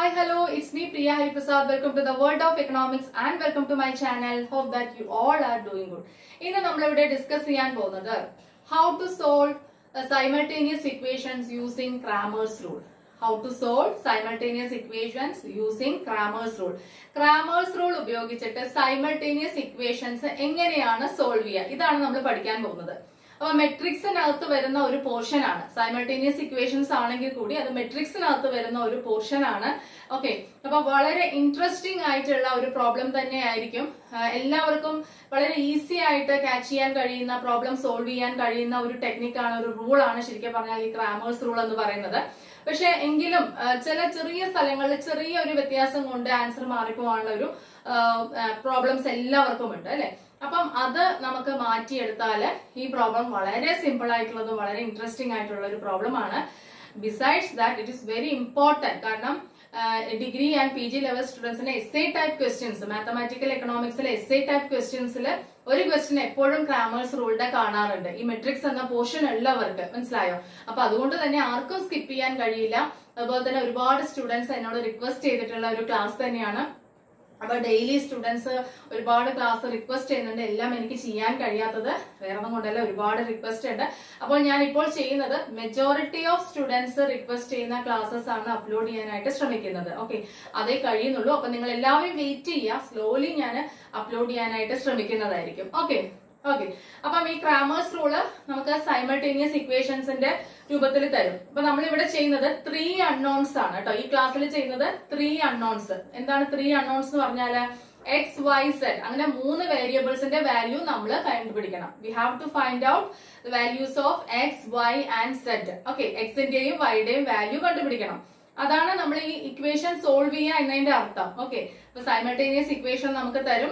Hi, hello, it's me Priya Hariprasad. Welcome to the World of Economics and welcome to my channel. Hope that you all are doing good. ഇന്ന് നമ്മളിവിടെ discuss ചെയ്യാൻ പോകുന്നത് how to solve simultaneous equations using Cramer's rule how to solve simultaneous equations using Cramer's rule Cramer's rule ഉപയോഗിച്ചിട്ട് simultaneous equations എങ്ങനെയാണ് solve ചെയ്യുക ഇതാണ് നമ്മൾ പഠിക്കാൻ പോകുന്നത് അപ്പൊ മെട്രിക്സിനകത്ത് വരുന്ന ഒരു പോർഷൻ ആണ് സൈമൾട്ടേനിയസ് ഇക്വേഷൻസ് ആണെങ്കിൽ കൂടി അത് മെട്രിക്സിനകത്ത് വരുന്ന ഒരു പോർഷൻ ആണ് ഓക്കെ അപ്പൊ വളരെ ഇൻട്രസ്റ്റിംഗ് ആയിട്ടുള്ള ഒരു പ്രോബ്ലം തന്നെ ആയിരിക്കും ആഹ് എല്ലാവർക്കും വളരെ ഈസി ആയിട്ട് ക്യാച്ച് ചെയ്യാൻ കഴിയുന്ന പ്രോബ്ലം സോൾവ് ചെയ്യാൻ കഴിയുന്ന ഒരു ടെക്നിക്കാണ് ഒരു റൂളാണ് ശരിക്കും പറഞ്ഞാൽ ഈ ക്രാമേഴ്സ് റൂൾ എന്ന് പറയുന്നത് പക്ഷെ എങ്കിലും ആഹ് ചില ചെറിയ സ്ഥലങ്ങളിൽ ചെറിയ ഒരു വ്യത്യാസം കൊണ്ട് ആൻസർ മാറിപ്പോവാനുള്ള ഒരു പ്രോബ്ലംസ് എല്ലാവർക്കും ഉണ്ട് അല്ലെ അപ്പം അത് നമുക്ക് മാറ്റിയെടുത്താല് ഈ പ്രോബ്ലം വളരെ സിമ്പിൾ ആയിട്ടുള്ളതും വളരെ ഇൻട്രസ്റ്റിംഗ് ആയിട്ടുള്ള ഒരു പ്രോബ്ലം ആണ് besides that it is very important കാരണം degree and P G level സ്റ്റുഡൻസിന് S I type questions mathematical എക്കണോമിക്സിലെ എസ് ഐ ടൈപ്പ് ക്വസ്റ്റ്യൻസിൽ ഒരു ക്വസ്റ്റ്യൻ എപ്പോഴും ക്രാമേഴ്സ് റൂളിന്റെ കാണാറുണ്ട് ഈ മെട്രിക്സ് എന്ന പോർഷൻ ഉള്ളവർക്ക് മനസ്സിലായോ അപ്പൊ അതുകൊണ്ട് തന്നെ ആർക്കും സ്കിപ്പ് ചെയ്യാൻ കഴിയില്ല അതുപോലെ തന്നെ ഒരുപാട് സ്റ്റുഡൻസ് എന്നോട് റിക്വസ്റ്റ് ചെയ്തിട്ടുള്ള ഒരു ക്ലാസ് തന്നെയാണ് അപ്പൊ ഡെയിലി സ്റ്റുഡൻസ് ഒരുപാട് ക്ലാസ് റിക്വസ്റ്റ് ചെയ്യുന്നുണ്ട് എല്ലാം എനിക്ക് ചെയ്യാൻ കഴിയാത്തത് വേറെ ഒന്നും കൊണ്ടല്ല ഒരുപാട് റിക്വസ്റ്റ് ഉണ്ട് അപ്പോൾ ഞാൻ ഇപ്പോൾ ചെയ്യുന്നത് മെജോറിറ്റി ഓഫ് സ്റ്റുഡൻസ് റിക്വസ്റ്റ് ചെയ്യുന്ന ക്ലാസ്സസ് ആണ് അപ്ലോഡ് ചെയ്യാനായിട്ട് ശ്രമിക്കുന്നത് ഓക്കെ അതേ കഴിയുന്നുള്ളൂ അപ്പൊ നിങ്ങൾ എല്ലാവരും വെയിറ്റ് ചെയ്യുക സ്ലോലി ഞാൻ അപ്ലോഡ് ചെയ്യാനായിട്ട് ശ്രമിക്കുന്നതായിരിക്കും ഓക്കെ ഓക്കെ അപ്പം ഈ ക്രാമേഴ്സ് റൂള് നമുക്ക് സൈമൾട്ടേനിയസ് ഇക്വേഷൻസിന്റെ രൂപത്തിൽ തരും അപ്പൊ നമ്മൾ ഇവിടെ ചെയ്യുന്നത് ത്രീ അൺനോൺസ് ആണ് കേട്ടോ ഈ ക്ലാസ്സിൽ ചെയ്യുന്നത് ത്രീ അൺനോൺസ് എന്താണ് ത്രീ അൺനോൺസ് എന്ന് പറഞ്ഞാല് എക്സ് വൈ സെഡ് അങ്ങനെ മൂന്ന് വേരിയബിൾസിന്റെ വാല്യൂ നമ്മൾ കണ്ടുപിടിക്കണം we have to find out values of X Y and Z okay എക്സിന്റെയും വൈയുടെയും വാല്യൂ കണ്ടുപിടിക്കണം അതാണ് നമ്മൾ ഈ ഇക്വേഷൻ സോൾവ് ചെയ്യുക എന്നതിന്റെ അർത്ഥം ഓക്കെ ഇപ്പൊ സൈമൾട്ടേനിയസ് ഇക്വേഷൻ നമുക്ക് തരും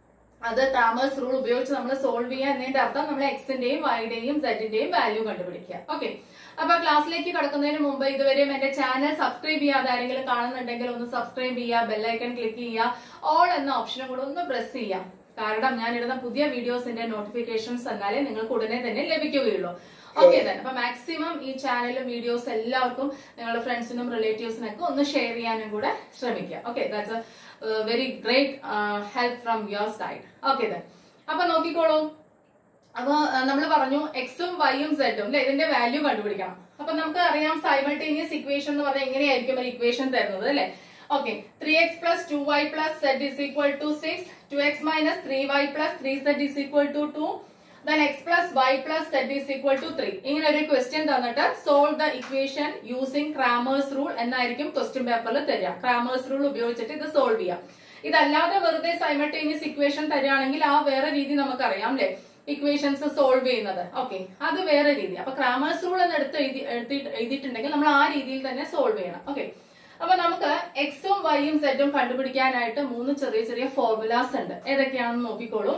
അത് ടാമേഴ്സ് റൂൾ ഉപയോഗിച്ച് നമ്മൾ സോൾവ് ചെയ്യുക എന്നതിന്റെ അർത്ഥം നമ്മൾ എക്സിന്റെയും വൈയുടെയും സെഡിന്റെയും വാല്യൂ കണ്ടുപിടിക്കുക ഓക്കെ അപ്പൊ ക്ലാസ്സിലേക്ക് കടക്കുന്നതിന് മുമ്പ് ഇതുവരെയും എന്റെ ചാനൽ സബ്സ്ക്രൈബ് ചെയ്യാതെ ആരെങ്കിലും കാണുന്നുണ്ടെങ്കിൽ ഒന്ന് സബ്സ്ക്രൈബ് ചെയ്യുക ബെല്ലൈക്കൺ ക്ലിക്ക് ചെയ്യുക ഓൾ എന്ന ഓപ്ഷനും കൂടെ ഒന്ന് പ്രസ് ചെയ്യാം കാരണം ഞാൻ ഇടുന്ന പുതിയ വീഡിയോസിന്റെ നോട്ടിഫിക്കേഷൻസ് എന്നാലേ നിങ്ങൾക്ക് ഉടനെ തന്നെ ലഭിക്കുകയുള്ളൂ ഓക്കെ തന്നെ അപ്പൊ മാക്സിമം ഈ ചാനലും വീഡിയോസ് എല്ലാവർക്കും നിങ്ങളുടെ ഫ്രണ്ട്സിനും റിലേറ്റീവ്സിനും ഒക്കെ ഒന്ന് ഷെയർ ചെയ്യാനും കൂടെ ശ്രമിക്കുക okay that's a very great help from your side okay then അപ്പൊ നോക്കിക്കോളൂ അപ്പൊ നമ്മൾ പറഞ്ഞു എക്സും വൈയും സെഡും അല്ലെ ഇതിന്റെ വാല്യൂ കണ്ടുപിടിക്കണം അപ്പൊ നമുക്ക് അറിയാം സൈമൾട്ടേനിയസ് ഇക്വേഷൻ എന്ന് പറഞ്ഞാൽ എങ്ങനെയായിരിക്കും ഒരു ഇക്വേഷൻ തരുന്നത് അല്ലെ okay three X plus two Y plus Z is equal to six two X minus three Y plus three Z is equal to two then X plus Y plus Z is equal to three ഇങ്ങനെ ഒരു question തന്നിട്ട് solve the equation using Cramer's rule എന്നായിരിക്കും question പേപ്പറിൽ തരിക Cramer's rule ഉപയോഗിച്ചിട്ട് ഇത് solve ചെയ്യാം ഇതല്ലാതെ വെറുതെ സൈമൾട്ടേനിയസ് ഇക്വേഷൻ തരികയാണെങ്കിൽ ആ വേറെ രീതി നമുക്കറിയാം അല്ലെ ഇക്വേഷൻസ് സോൾവ് ചെയ്യുന്നത് ഓക്കെ അത് വേറെ രീതി അപ്പൊ ക്രാമേഴ്സ് റൂൾ എന്ന് എടുത്ത് എഴുതി എഴുതി- എഴുതിയിട്ടുണ്ടെങ്കിൽ നമ്മൾ ആ രീതിയിൽ തന്നെ സോൾവ് ചെയ്യണം ഓക്കെ അപ്പൊ നമുക്ക് എക്സും വൈയും സെറ്റും കണ്ടുപിടിക്കാനായിട്ട് മൂന്ന് ചെറിയ ചെറിയ ഫോർമുലാസ് ഉണ്ട് ഏതൊക്കെയാണെന്ന് നോക്കിക്കോളൂ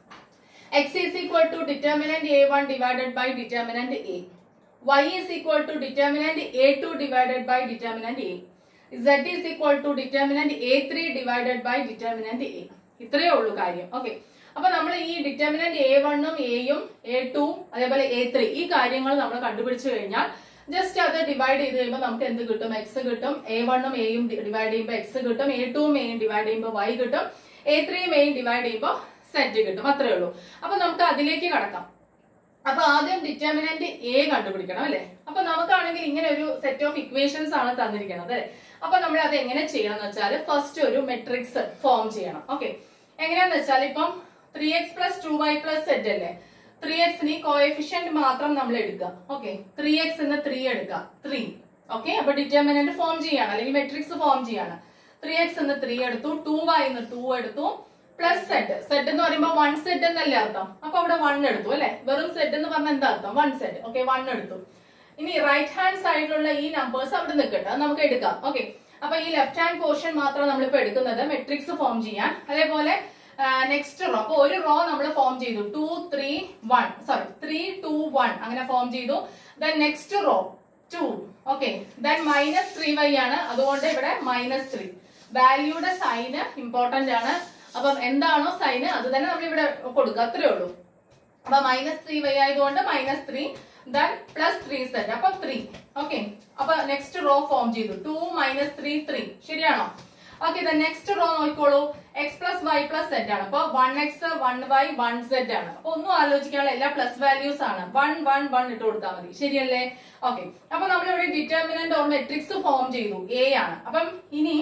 x is equal to determinant a1 divided by determinant a. y is equal to determinant a2 divided by determinant a. z is equal to determinant a3 divided by determinant a. ഇത്രയേ ഉള്ളൂ കാര്യം okay അപ്പൊ നമ്മൾ ഈ determinant A വണ്ണും എയും A two അതേപോലെ A three ഈ കാര്യങ്ങൾ നമ്മൾ കണ്ടുപിടിച്ചു കഴിഞ്ഞാൽ ജസ്റ്റ് അത് ഡിവൈഡ് ചെയ്ത് കഴിയുമ്പോൾ നമുക്ക് എന്ത് കിട്ടും എക്സ് കിട്ടും എ വണ്ണും എയും ഡിവൈഡ് ചെയ്യുമ്പോൾ എക്സ് കിട്ടും എ ടുവും എയും ഡിവൈഡ് ചെയ്യുമ്പോൾ വൈ കിട്ടും എ ത്രീയും എയും ഡിവൈഡ് ചെയ്യുമ്പോൾ സെറ്റ് കിട്ടും അത്രേ ഉള്ളൂ അപ്പൊ നമുക്ക് അതിലേക്ക് കടക്കാം അപ്പൊ ആദ്യം ഡിറ്റർമിനന്റ് എ കണ്ടുപിടിക്കണം അല്ലെ അപ്പൊ നമുക്കാണെങ്കിൽ ഇങ്ങനെ ഒരു സെറ്റ് ഓഫ് ഇക്വേഷൻസ് ആണ് തന്നിരിക്കുന്നത് അല്ലെ അപ്പൊ നമ്മൾ അത് എങ്ങനെ ചെയ്യണം എന്ന് വെച്ചാൽ ഫസ്റ്റ് ഒരു മെട്രിക്സ് ഫോം ചെയ്യണം ഓക്കെ എങ്ങനെയാന്ന് വെച്ചാൽ ഇപ്പം three X plus two Y plus Z അല്ലേ ത്രീ എക്സിന് കോഎഫിഷ്യന്റ് മാത്രം നമ്മൾ എടുക്കുക ഓക്കെ ത്രീ എക്സ് എന്ന് ത്രീ എടുക്കുക ത്രീ ഓക്കെ അപ്പൊ ഡിറ്റർമിനന്റ് ഫോം ചെയ്യാണ് അല്ലെങ്കിൽ മെട്രിക്സ് ഫോം ചെയ്യാണ് ത്രീ എക്സ് എന്ന് ത്രീ എടുത്തു ടു വൈ എന്ന് ടു എടുത്തു പ്ലസ് സെറ്റ് സെറ്റ് എന്ന് പറയുമ്പോൾ വൺ സെറ്റ് എന്നല്ലേ അർത്ഥം അപ്പൊ അവിടെ വൺ എടുത്തു അല്ലെ വെറും സെറ്റ് എന്ന് പറഞ്ഞാൽ എന്താ അർത്ഥം വൺ സെറ്റ് ഓക്കെ വൺ എടുത്തു ഇനി റൈറ്റ് ഹാൻഡ് സൈഡിലുള്ള ഈ നമ്പേഴ്സ് അവിടെ നിൽക്കട്ടെ അത് നമുക്ക് എടുക്കാം ഓക്കെ അപ്പൊ ഈ ലെഫ്റ്റ് ഹാൻഡ് പോർഷൻ മാത്രം നമ്മളിപ്പോ എടുക്കുന്നത് മെട്രിക്സ് ഫോം ചെയ്യാൻ അതേപോലെ നെക്സ്റ്റ് റോ അപ്പൊ ഒരു റോ നമ്മൾ ഫോം ചെയ്തു two three one sorry three two one അങ്ങനെ ഫോം ചെയ്തു then next row two okay then minus three Y ആണ് അതുകൊണ്ട് ഇവിടെ മൈനസ് ത്രീ വാല്യൂയുടെ സൈന് ഇമ്പോർട്ടന്റ് ആണ് അപ്പം എന്താണോ സൈന് അത് തന്നെ നമ്മൾ ഇവിടെ കൊടുക്കുക അത്രേ ഉള്ളൂ അപ്പൊ മൈനസ് ത്രീ വൈ ആയതുകൊണ്ട് minus three then plus three Z അപ്പൊ ത്രീ ഓക്കെ അപ്പൊ നെക്സ്റ്റ് റോ ഫോം ചെയ്തു ടു മൈനസ് ത്രീ ത്രീ ശരിയാണോ ഓക്കെ ദ നെക്സ്റ്റ് റോ നോക്കിക്കോളൂ X plus Y plus Z ആണ് അപ്പൊ one X one Y one Z ആണ് അപ്പൊ ഒന്നും ആലോചിക്കാനുള്ള എല്ലാ പ്ലസ് വാല്യൂസ് ആണ് വൺ വൺ വൺ ഇട്ട് കൊടുത്താൽ മതി ശരിയല്ലേ ഓക്കെ അപ്പൊ നമ്മൾ ഇവിടെ ഡിറ്റർമിനന്റ് ഓർ മെട്രിക്സ് ഫോം ചെയ്തു എ ആണ് അപ്പം ഇനി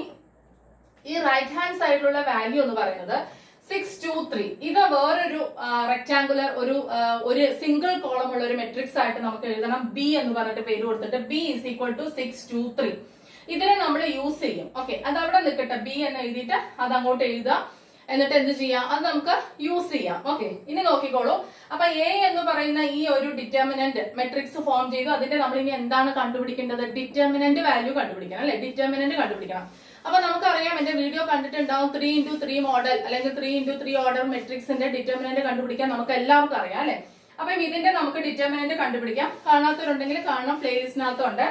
ഈ റൈറ്റ് ഹാൻഡ് സൈഡിലുള്ള വാല്യൂ എന്ന് പറയുന്നത് സിക്സ് ടു ത്രീ ഇത് വേറൊരു റെക്ടാങ്കുലർ ഒരു ആ, ഒരു സിംഗിൾ കോളം ഉള്ള ഒരു മെട്രിക്സ് ആയിട്ട് നമുക്ക് എഴുതണം ബി എന്ന് പറഞ്ഞിട്ട് പേര് കൊടുത്തിട്ട് B is equal to six two three ഇതിനെ നമ്മൾ യൂസ് ചെയ്യും ഓക്കെ അത് അവിടെ നിൽക്കട്ടെ ബി എന്ന് എഴുതിയിട്ട് അത് അങ്ങോട്ട് എഴുതുക എന്നിട്ട് എന്ത് ചെയ്യാം അത് നമുക്ക് യൂസ് ചെയ്യാം ഓക്കെ ഇനി നോക്കിക്കോളൂ അപ്പൊ എ എന്ന് പറയുന്ന ഈ ഒരു ഡിറ്റർമിനന്റ് മെട്രിക്സ് ഫോം ചെയ്തു അതിന്റെ നമ്മൾ ഇനി എന്താണ് കണ്ടുപിടിക്കേണ്ടത് ഡിറ്റർമിനന്റ് വാല്യൂ കണ്ടുപിടിക്കണം അല്ലെ ഡിറ്റർമിനന്റ് കണ്ടുപിടിക്കണം അപ്പൊ നമുക്കറിയാം എന്റെ വീഡിയോ കണ്ടിട്ടുണ്ടാവും ത്രീ ഇന്റു ത്രീ മോഡൽ അല്ലെങ്കിൽ ത്രീ ഇന്റു ത്രീ ഓർഡർ മെട്രിക്സിന്റെ ഡിറ്റർമിനന്റ് കണ്ടുപിടിക്കാൻ നമുക്ക് എല്ലാവർക്കും അറിയാം അല്ലെ അപ്പം ഇതിന്റെ നമുക്ക് ഡിറ്റർമിനന്റ് കണ്ടുപിടിക്കാം കാണാത്തവരുണ്ടെങ്കിൽ കാണണം പ്ലേലിസ്റ്റിനകത്തുണ്ട്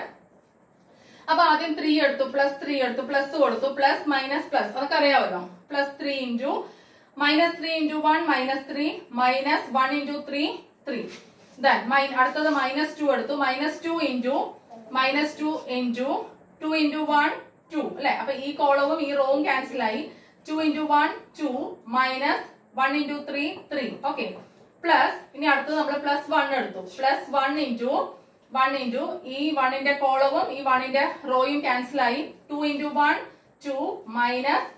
അപ്പൊ ആദ്യം ത്രീ എടുത്തു പ്ലസ് ത്രീ എടുത്തു പ്ലസ് കൊടുത്തു പ്ലസ് മൈനസ് പ്ലസ് അതൊക്കെ അറിയാമല്ലോ plus three into minus three into one minus three minus one into three three then അടുത്തത് മൈനസ് ടു എടുത്തു minus two into minus two into two into one two അല്ലെ അപ്പൊ ഈ കോളവും ഈ റോവും ക്യാൻസൽ ആയി two into one two minus one into three three okay plus ഇനി അടുത്തത് നമ്മൾ പ്ലസ് വൺ എടുത്തു plus one into one into ഈ വണ്ണിന്റെ കോളവും ഈ വണ്ണിന്റെ റോയും ക്യാൻസൽ ആയി two into one two minus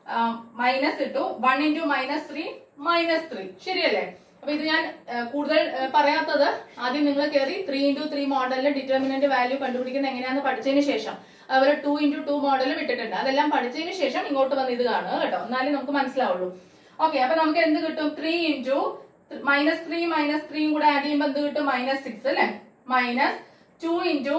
minus ഇട്ടു one into minus three minus three ശരിയല്ലേ അപ്പൊ ഇത് ഞാൻ ആ, കൂടുതൽ ആ, പറയാത്തത് ആദ്യം നിങ്ങൾ കയറി ത്രീ ഇൻറ്റു ത്രീ മോഡലിൽ ഡിറ്റർമിനന്റ് വാല്യൂ കണ്ടുപിടിക്കുന്നത് എങ്ങനെയാന്ന് പഠിച്ചതിന് ശേഷം അതുപോലെ ടു ഇൻറ്റു ടു മോഡൽ വിട്ടിട്ടുണ്ട് അതെല്ലാം പഠിച്ചതിന് ശേഷം ഇങ്ങോട്ട് വന്ന് ഇത് കാണുക കേട്ടോ എന്നാലേ നമുക്ക് മനസ്സിലാവുള്ളൂ ഓക്കെ അപ്പൊ നമുക്ക് എന്ത് കിട്ടും three into minus three minus ത്രീയും കൂടെ ആഡ് ചെയ്യുമ്പോൾ എന്ത് കിട്ടും മൈനസ് സിക്സ് അല്ലെ minus two into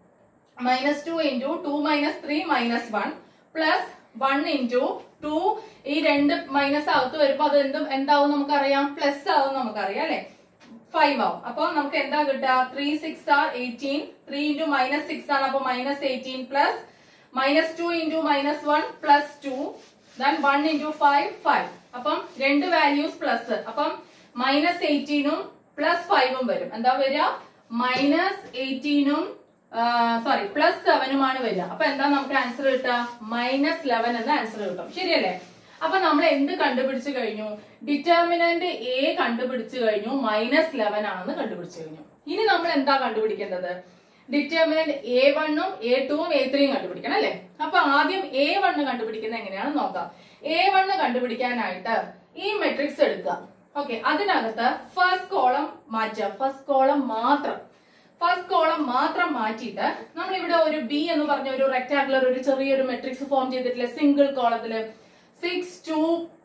minus two into two minus three minus one plus one into two ഈ രണ്ട് മൈനസ് അകത്ത് വരുമ്പോ അത് എന്തും എന്താവും നമുക്കറിയാം പ്ലസ് ആവും നമുക്കറിയാം അല്ലെ ഫൈവ് ആവും അപ്പൊ നമുക്ക് എന്താ കിട്ടുക three six or eighteen three into minus six ആണ് അപ്പൊ minus eighteen plus minus two into minus one plus two then one into five five അപ്പം രണ്ട് വാല്യൂസ് പ്ലസ് അപ്പം മൈനസ് എയ്റ്റീനും പ്ലസ് ഫൈവും വരും എന്താ വരിക മൈനസ് എയ്റ്റീനും സോറി പ്ലസ് സെവനുമാണ് വരിക അപ്പൊ എന്താ നമുക്ക് ആൻസർ കിട്ടുക മൈനസ് ലെവൻ എന്ന ആൻസർ കിട്ടും ശരിയല്ലേ അപ്പൊ നമ്മൾ എന്ത് കണ്ടുപിടിച്ചു കഴിഞ്ഞു ഡിറ്റർമിനന്റ് എ കണ്ടുപിടിച്ചു കഴിഞ്ഞു മൈനസ് ലെവൻ ആണെന്ന് കണ്ടുപിടിച്ചു കഴിഞ്ഞു ഇനി നമ്മൾ എന്താ കണ്ടുപിടിക്കേണ്ടത് ഡിറ്റർമിനന്റ് എ വണ്ണും എ ടുവും എ ത്രീയും കണ്ടുപിടിക്കണം അല്ലെ അപ്പൊ ആദ്യം എ വണ്ണ് കണ്ടുപിടിക്കുന്നത് എങ്ങനെയാണെന്ന് നോക്കാം എ വണ്ണ് കണ്ടുപിടിക്കാനായിട്ട് ഈ മെട്രിക്സ് എടുക്കുക ഓക്കെ അതിനകത്ത് ഫസ്റ്റ് കോളം മാറ്റുക ഫസ്റ്റ് കോളം മാത്രം ഫസ്റ്റ് കോളം മാത്രം മാറ്റിയിട്ട് നമ്മൾ ഇവിടെ ഒരു ബി എന്ന് പറഞ്ഞ ഒരു റെക്ടാങ്കുലർ ഒരു ചെറിയൊരു മെട്രിക്സ് ഫോം ചെയ്തിട്ടില്ലേ സിംഗിൾ കോളത്തില് സിക്സ് ടു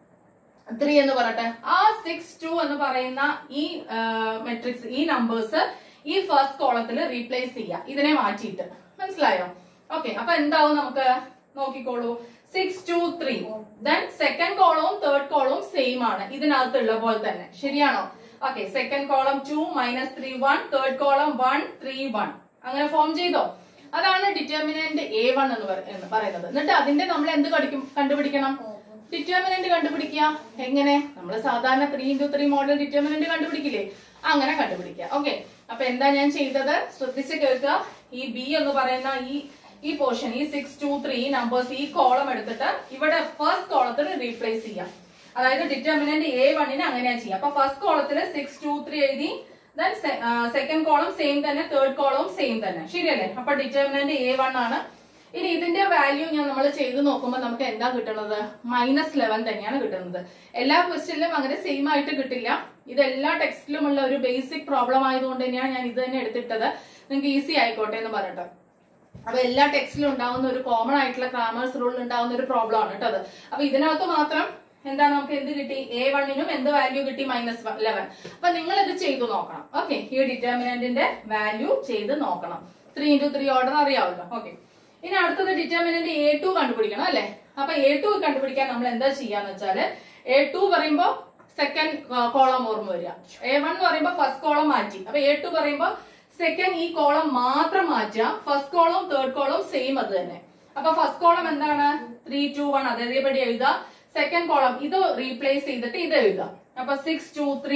ത്രീ എന്ന് പറയട്ടെ ആ സിക്സ് ടു എന്ന് പറയുന്ന ഈ മെട്രിക്സ് ഈ നമ്പേഴ്സ് ഈ ഫസ്റ്റ് കോളത്തിൽ റീപ്ലേസ് ചെയ്യുക ഇതിനെ മാറ്റിയിട്ട് മനസ്സിലായോ ഓക്കെ അപ്പൊ എന്താവും നമുക്ക് നോക്കിക്കോളൂ six two three then second കോളവും തേർഡ് കോളവും സെയിം ആണ് ഇതിനകത്തുള്ള പോലെ തന്നെ ശരിയാണോ okay second column two minus three one third column one three one അങ്ങനെ ഫോം ചെയ്തോ അതാണ് ഡിറ്റർമിനന്റ് എ വൺ എന്ന് പറ- എന്ന് പറയുന്നത് എന്നിട്ട് അതിന്റെ നമ്മൾ എന്ത് കടിക്കും കണ്ടുപിടിക്കണം ഡിറ്റർമിനന്റ് കണ്ടുപിടിക്കുക എങ്ങനെ നമ്മൾ സാധാരണ three into three model determinant കണ്ടുപിടിക്കില്ലേ അങ്ങനെ കണ്ടുപിടിക്കുക ഓക്കെ അപ്പൊ എന്താ ഞാൻ ചെയ്തത് ശ്രദ്ധിച്ച് കേൾക്കുക ഈ ബി എന്ന് പറയുന്ന ഈ ഈ പോർഷൻ ഈ സിക്സ് ടു ത്രീ നമ്പേഴ്സ് ഈ കോളം എടുത്തിട്ട് ഇവിടെ ഫസ്റ്റ് കോളത്തിൽ റീപ്ലേസ് ചെയ്യാം അതായത് ഡിറ്റർമിനന്റ് എ വണ്ണിന് അങ്ങനെയാ ചെയ്യാം അപ്പൊ ഫസ്റ്റ് കോളത്തിൽ സിക്സ് ടു ത്രീ എഴുതി ദെൻ സെക്കൻഡ് കോളം സെയിം തന്നെ തേർഡ് കോളവും സെയിം തന്നെ ശരിയല്ലേ അപ്പൊ ഡിറ്റർമിനന്റ് എ വൺ ആണ് ഇനി ഇതിന്റെ വാല്യൂ ഞാൻ നമ്മൾ ചെയ്ത് നോക്കുമ്പോൾ നമുക്ക് എന്താ കിട്ടുന്നത് മൈനസ് ലെവൻ തന്നെയാണ് കിട്ടുന്നത് എല്ലാ ക്വസ്റ്റ്യനിലും അങ്ങനെ സെയിം ആയിട്ട് കിട്ടില്ല ഇത് എല്ലാ ടെക്സ്റ്റിലുമുള്ള ഒരു ബേസിക് പ്രോബ്ലം ആയതുകൊണ്ട് തന്നെയാണ് ഞാൻ ഇത് തന്നെ എടുത്തിട്ടത് നിങ്ങൾക്ക് ഈസി ആയിക്കോട്ടെ എന്ന് പറഞ്ഞിട്ട് അപ്പൊ എല്ലാ ടെക്സ്റ്റിലും ഉണ്ടാവുന്ന ഒരു കോമൺ ആയിട്ടുള്ള ഗ്രാമേഴ്സ് റൂളിൽ ഉണ്ടാവുന്ന ഒരു പ്രോബ്ലം ആണ് കേട്ടോ അത് അപ്പൊ ഇതിനകത്ത് മാത്രം എന്താ നമുക്ക് എന്ത് കിട്ടി എ വണ്ണിനും എന്ത് വാല്യൂ കിട്ടി മൈനസ് ലെവൻ അപ്പൊ നിങ്ങൾ ഇത് ചെയ്തു നോക്കണം ഓക്കെ ഈ ഡിറ്റർമിനന്റിന്റെ വാല്യൂ ചെയ്ത് നോക്കണം ത്രീ ഇൻറ്റു ത്രീ ഓർഡർ അറിയാമല്ലോ ഓക്കെ ഇനി അടുത്തത് ഡിറ്റർമിനന്റ് എ ടു കണ്ടുപിടിക്കണം അല്ലെ അപ്പൊ എ ടു കണ്ടുപിടിക്കാൻ നമ്മൾ എന്താ ചെയ്യാന്ന് വെച്ചാല് എ ടു പറയുമ്പോ സെക്കൻഡ് കോളം ഓർമ്മ വരിക എ വൺ പറയുമ്പോ ഫസ്റ്റ് കോളം മാറ്റി അപ്പൊ എ ടു പറയുമ്പോ സെക്കൻഡ് ഈ കോളം മാത്രം മാറ്റുക ഫസ്റ്റ് കോളവും തേർഡ് കോളവും സെയിം അത് തന്നെ അപ്പൊ ഫസ്റ്റ് കോളം എന്താണ് ത്രീ ടു വൺ അതേപടി എഴുതുക സെക്കൻഡ് കോളം ഇത് റീപ്ലേസ് ചെയ്തിട്ട് ഇത് എഴുതുക അപ്പൊ six two three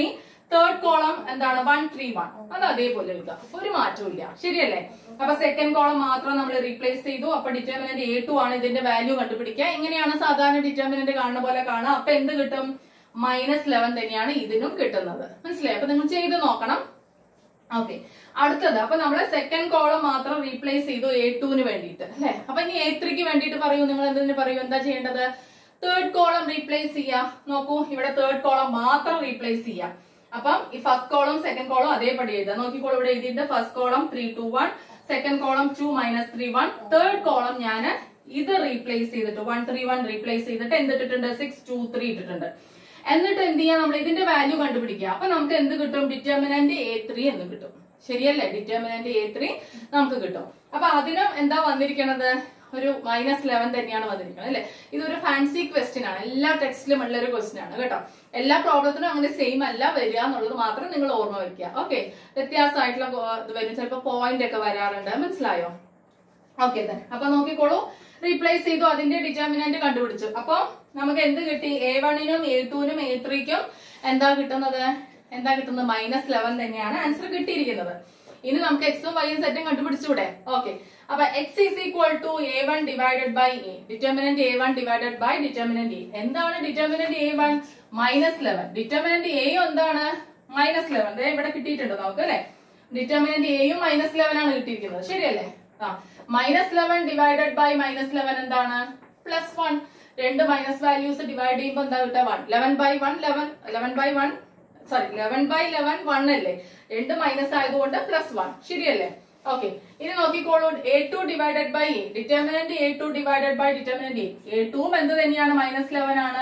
third column എന്താണ് വൺ ത്രീ വൺ അത് അതേപോലെ എഴുതുക അപ്പൊ ഒരു മാറ്റവും ഇല്ല ശരിയല്ലേ അപ്പൊ സെക്കൻഡ് കോളം മാത്രം നമ്മൾ റീപ്ലേസ് ചെയ്തു അപ്പൊ ഡിറ്റർമിനന്റ് എ ടു ആണ് ഇതിന്റെ വാല്യൂ കണ്ടുപിടിക്കുക ഇങ്ങനെയാണ് സാധാരണ ഡിറ്റർമിനന്റ് കാണുന്ന പോലെ കാണുക അപ്പൊ എന്ത് കിട്ടും മൈനസ് ലെവൻ തന്നെയാണ് ഇതിനും കിട്ടുന്നത് മനസ്സിലായി അപ്പൊ നിങ്ങൾ ചെയ്ത് നോക്കണം ഓക്കെ അടുത്തത് അപ്പൊ നമ്മള് സെക്കൻഡ് കോളം മാത്രം റീപ്ലേസ് ചെയ്തു എ ടുവിന് വേണ്ടിയിട്ട് അല്ലെ അപ്പൊ ഇനി എ ത്രീക്ക് വേണ്ടിയിട്ട് പറയൂ നിങ്ങൾ എന്തിനു പറയൂ എന്താ ചെയ്യേണ്ടത് തേർഡ് കോളം റീപ്ലേസ് ചെയ്യാ നോക്കൂ ഇവിടെ തേർഡ് കോളം മാത്രം റീപ്ലേസ് ചെയ്യാം അപ്പം ഈ ഫസ്റ്റ് കോളം സെക്കൻഡ് കോളം അതേപടി എഴുതാം നോക്കിക്കോളൂ ഇവിടെ എഴുതിയിട്ട് first column three two one second column two minus three one third column ഞാൻ ഇത് റീപ്ലേസ് ചെയ്തിട്ട് വൺ ത്രീ വൺ റീപ്ലേസ് ചെയ്തിട്ട് എന്തിട്ടിട്ടുണ്ട് സിക്സ് ടു ത്രീ ഇട്ടിട്ടുണ്ട് എന്നിട്ട് എന്ത് ചെയ്യാം നമ്മൾ ഇതിന്റെ വാല്യൂ കണ്ടുപിടിക്കുക അപ്പൊ നമുക്ക് എന്ത് കിട്ടും ഡിറ്റർമിനന്റ് എ ത്രീ എന്ന് കിട്ടും ശരിയല്ലേ ഡിറ്റർമിനന്റ് എ ത്രീ നമുക്ക് കിട്ടും അപ്പൊ അതിനും എന്താ വന്നിരിക്കണത് ഒരു മൈനസ് ലെവൻ തന്നെയാണ് വന്നിരിക്കുന്നത് അല്ലെ ഇതൊരു ഫാൻസി ക്വസ്റ്റ്യൻ ആണ് എല്ലാ ടെക്സ്റ്റിലും ഉള്ള ഒരു ക്വസ്റ്റ്യൻ ആണ് കേട്ടോ എല്ലാ പ്രോബ്ലത്തിനും അങ്ങനെ സെയിം അല്ല വരിക എന്നുള്ളത് മാത്രം നിങ്ങൾ ഓർമ്മ വെക്കുക ഓക്കെ വ്യത്യാസമായിട്ടുള്ള പോ- ഇത് വരും ചിലപ്പോൾ പോയിന്റ് ഒക്കെ വരാറുണ്ട് മനസ്സിലായോ ഓക്കെ then അപ്പൊ നോക്കിക്കോളൂ റീപ്ലേസ് ചെയ്തു അതിന്റെ ഡിറ്റർമിനന്റ് കണ്ടുപിടിച്ചു അപ്പൊ നമുക്ക് എന്ത് കിട്ടി എ വണ്ണിനും എ ടുവിനും എ ത്രീക്കും എന്താ കിട്ടുന്നത് എന്താ കിട്ടുന്നത് മൈനസ് ലെവൻ തന്നെയാണ് ആൻസർ കിട്ടിയിരിക്കുന്നത് ഇനി നമുക്ക് എക്സും വൈയും സെറ്റും കണ്ടുപിടിച്ചൂടെ ഓക്കെ അപ്പൊ X is equal to A one divided by A determinant A one divided by determinant A എന്താണ് determinant A one minus eleven determinant എയും എന്താണ് മൈനസ് ലെവൻ ഇവിടെ കിട്ടിയിട്ടുണ്ട് നമുക്ക് അല്ലെ ഡിറ്റർമിനന്റ് എയും മൈനസ് ലെവൻ ആണ് കിട്ടിയിരിക്കുന്നത് ശരിയല്ലേ ആ minus eleven divided by minus eleven എന്താണ് പ്ലസ് വൺ രണ്ട് മൈനസ് വാല്യൂസ് ഡിവൈഡ് ചെയ്യുമ്പോൾ എന്താ കിട്ടുക one eleven by one eleven eleven by one sorry eleven by eleven one അല്ലേ രണ്ട് മൈനസ് ആയതുകൊണ്ട് പ്ലസ് വൺ ശരിയല്ലേ ഓക്കെ ഇനി നോക്കിക്കോളൂ A two divided by A determinant A two divided by determinant A A ടുവും എന്ത് തന്നെയാണ് മൈനസ് ലെവൻ ആണ്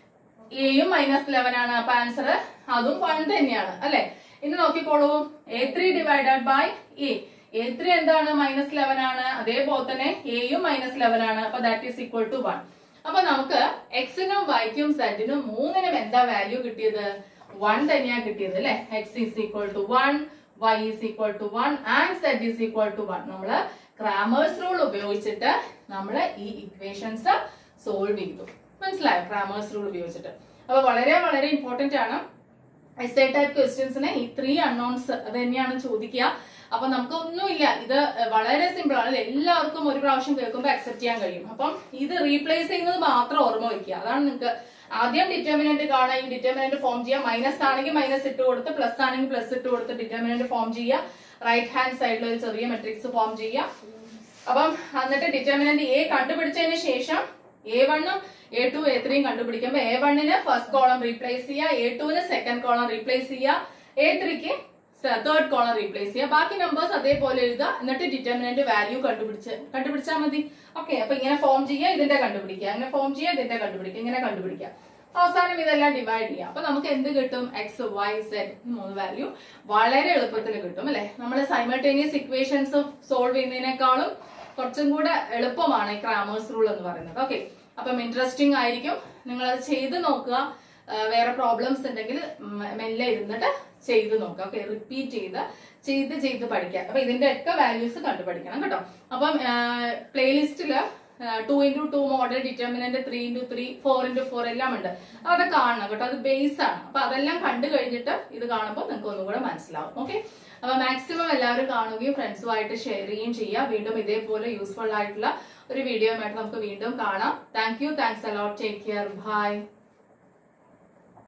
എയും മൈനസ് ലെവൻ ആണ് അപ്പൊ ആൻസർ അതും വൺ തന്നെയാണ് അല്ലെ ഇനി നോക്കിക്കോളൂ A three divided by A A three എന്താണ് മൈനസ് ലെവൻ ആണ് അതേപോലെ തന്നെ എയും മൈനസ് ലെവൻ ആണ് അപ്പൊ that is equal to one അപ്പൊ നമുക്ക് എക്സിനും വൈക്കും സെറ്റിനും മൂന്നിനും എന്താ വാല്യൂ കിട്ടിയത് വൺ തന്നെയാ കിട്ടിയത് അല്ലെ X is equal to one Y is equal to one and Z is equal to one നമ്മള് ക്രാമേഴ്സ് റൂൾ ഉപയോഗിച്ചിട്ട് നമ്മള് ഈ ഇക്വേഷൻസ് സോൾവ് ചെയ്തു മനസ്സിലായോ ക്രാമേഴ്സ് റൂൾ ഉപയോഗിച്ചിട്ട് അപ്പൊ വളരെ വളരെ ഇമ്പോർട്ടന്റ് ആണ് എസ് ഐ ടൈപ്പ് ക്വസ്റ്റ്യൻസിന് ഈ ത്രീ അൺനോൺസ് അത് തന്നെയാണ് ചോദിക്കുക അപ്പൊ നമുക്ക് ഒന്നുമില്ല ഇത് വളരെ സിമ്പിൾ ആണ് എല്ലാവർക്കും ഒരു പ്രാവശ്യം കേൾക്കുമ്പോൾ അക്സെപ്റ്റ് ചെയ്യാൻ കഴിയും അപ്പം ഇത് റീപ്ലേസ് ചെയ്യുന്നത് മാത്രം ഓർമ്മ വയ്ക്കുക അതാണ് നിങ്ങൾക്ക് ആദ്യം ഡിറ്റർമിനന്റ് കാണാൻ ഈ ഡിറ്റർമിനന്റ് ഫോം ചെയ്യുക മൈനസ് ആണെങ്കിൽ മൈനസ് ഇട്ട് കൊടുത്ത് പ്ലസ് ആണെങ്കിൽ പ്ലസ് ഇട്ട് കൊടുത്ത് ഡിറ്റർമിനന്റ് ഫോം ചെയ്യുക റൈറ്റ് ഹാൻഡ് സൈഡിൽ ഒരു ചെറിയ മെട്രിക്സ് ഫോം ചെയ്യുക അപ്പം എന്നിട്ട് ഡിറ്റർമിനന്റ് എ കണ്ടുപിടിച്ചതിന് ശേഷം എ വണ്ണും എ ടു എ ത്രീയും കണ്ടുപിടിക്കുമ്പോൾ എ വണ്ണിന് ഫസ്റ്റ് കോളം റീപ്ലേസ് ചെയ്യുക എ ടുവിന് സെക്കൻഡ് കോളം റീപ്ലേസ് ചെയ്യുക എ ത്രീക്ക് തേർഡ് കോളം റീപ്ലേസ് ചെയ്യുക ബാക്കി നമ്പേഴ്സ് അതേപോലെ എഴുതുക എന്നിട്ട് ഡിറ്റർമിനന്റ് വാല്യൂ കണ്ടുപിടിച്ച് കണ്ടുപിടിച്ചാൽ മതി ഓക്കെ അപ്പൊ ഇങ്ങനെ ഫോം ചെയ്യുക ഇതിന്റെ കണ്ടുപിടിക്കുക അങ്ങനെ ഫോം ചെയ്യുക ഇതിന്റെ കണ്ടുപിടിക്കുക ഇങ്ങനെ കണ്ടുപിടിക്കുക അവസാനം ഇതെല്ലാം ഡിവൈഡ് ചെയ്യാം അപ്പൊ നമുക്ക് എന്ത് കിട്ടും എക്സ് വൈ സെഡ് മൂന്ന് വാല്യൂ വളരെ എളുപ്പത്തിൽ കിട്ടും അല്ലെ നമ്മൾ സൈമൾട്ടേനിയസ് ഇക്വേഷൻസ് സോൾവ് ചെയ്യുന്നതിനേക്കാളും കുറച്ചും കൂടെ എളുപ്പമാണ് ഈ ക്രാമേഴ്സ് റൂൾ എന്ന് പറയുന്നത് ഓക്കെ അപ്പം ഇൻട്രസ്റ്റിംഗ് ആയിരിക്കും നിങ്ങൾ അത് ചെയ്ത് നോക്കുക ആ, വേറെ പ്രോബ്ലംസ് ഉണ്ടെങ്കിൽ മ- മെല്ലെ ഇരുന്നിട്ട് ചെയ്ത് നോക്കുക ഓക്കെ റിപ്പീറ്റ് ചെയ്ത് ചെയ്ത് ചെയ്ത് പഠിക്കുക അപ്പൊ ഇതിന്റെ ഒക്കെ വാല്യൂസ് കണ്ടുപഠിക്കണം കേട്ടോ അപ്പം പ്ലേലിസ്റ്റില് two into two model determinant three into three four into four എല്ലാം ഉണ്ട് അത് കാണണം കേട്ടോ അത് ബേസ് ആണ് അപ്പൊ അതെല്ലാം കണ്ടു കഴിഞ്ഞിട്ട് ഇത് കാണുമ്പോൾ നിങ്ങൾക്ക് ഒന്നും കൂടെ മനസ്സിലാവും ഓക്കെ അപ്പൊ മാക്സിമം എല്ലാവരും കാണുകയും ഫ്രണ്ട്സുമായിട്ട് ഷെയർ ചെയ്യുകയും ചെയ്യുക വീണ്ടും ഇതേപോലെ യൂസ്ഫുൾ ആയിട്ടുള്ള ഒരു വീഡിയോ ആയിട്ട് നമുക്ക് വീണ്ടും കാണാം thank you thanks a lot take care by